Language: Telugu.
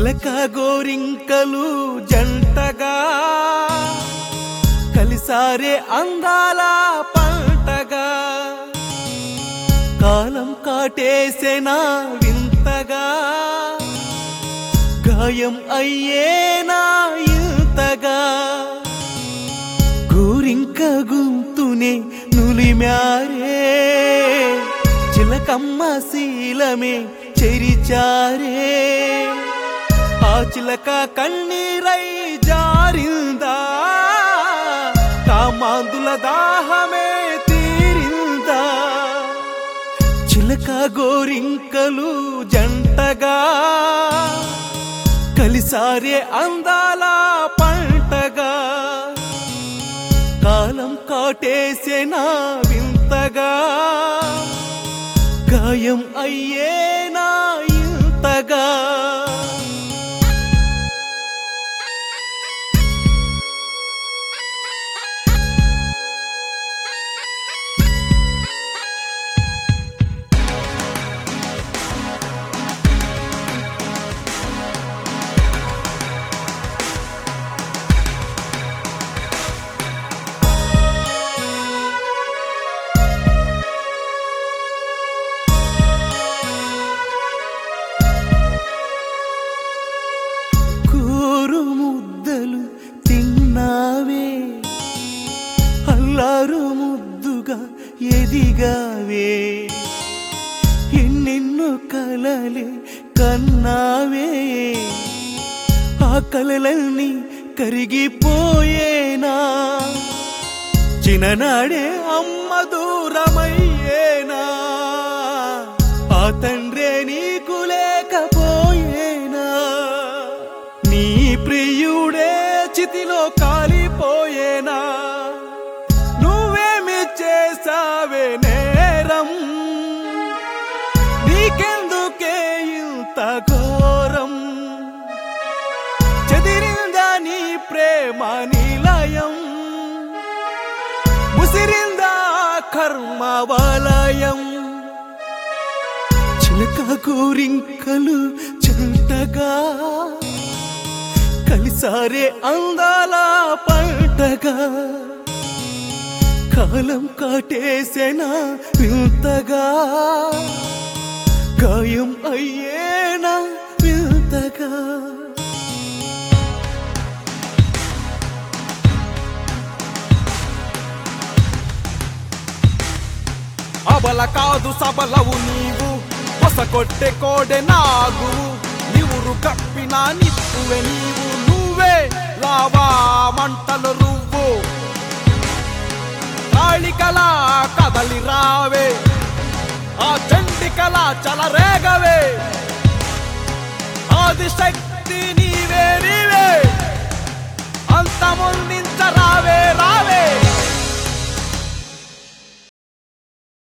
చిలక గోరింకలు జంటగా కలిసారే అందాల పంటగా కాలం కాటేసేనా వింతగా గాయం అయ్యేనా ఇంతగా గోరింక గుంతునే నులిమ్యారే చిలకమ్మ శీలమే చెరిచారే ఆ చిలక కన్నీరై జారిందా కామాందుల దాహమే తీరిందా చిలక గోరింకలు జంటగా కలిసారే అందాల పంటగా కాలం కాటేసేనా వింతగా గాయం అయ్యేనా ఇంతగా కూరు ముద్దలు తిన్నావే అల్లారు ముద్దుగా ఎదిగావే ఎన్నెన్నో కలలే కన్నావే ఆ కలలన్నీ కరిగిపోయేనా చిన్ననాడే అమ్మ దూరమయ్యేనా ఆ తండ్రే నీకు లేకపోయేనా నీ ప్రియుడే చితిలో కాలిపోయేనా నువ్వేమి చేసావే నేరం నీకెందుకే ఇంత ఘోరం చెదిరిందా నీ ప్రేమ నిలయం ముసిరిందా కర్మ వలయం చిలక కోరింకలు చెంటగా కలిసారే అందాల పంటగా కాలం కాటేసేనా వింతగా గాయం అయ్యేనా వింతగా అబల కాదు సబలవు నీవు కొట్టే కోడె నాగు నివురు కప్పిన నిప్పువే నీవు నువ్వే లావా మంటలు రువ్వు కాళికలా కదలి రావే ఆ చండికలా చలరేగవే ఆదిశక్తి నీవే నీవే అంతముందించరావే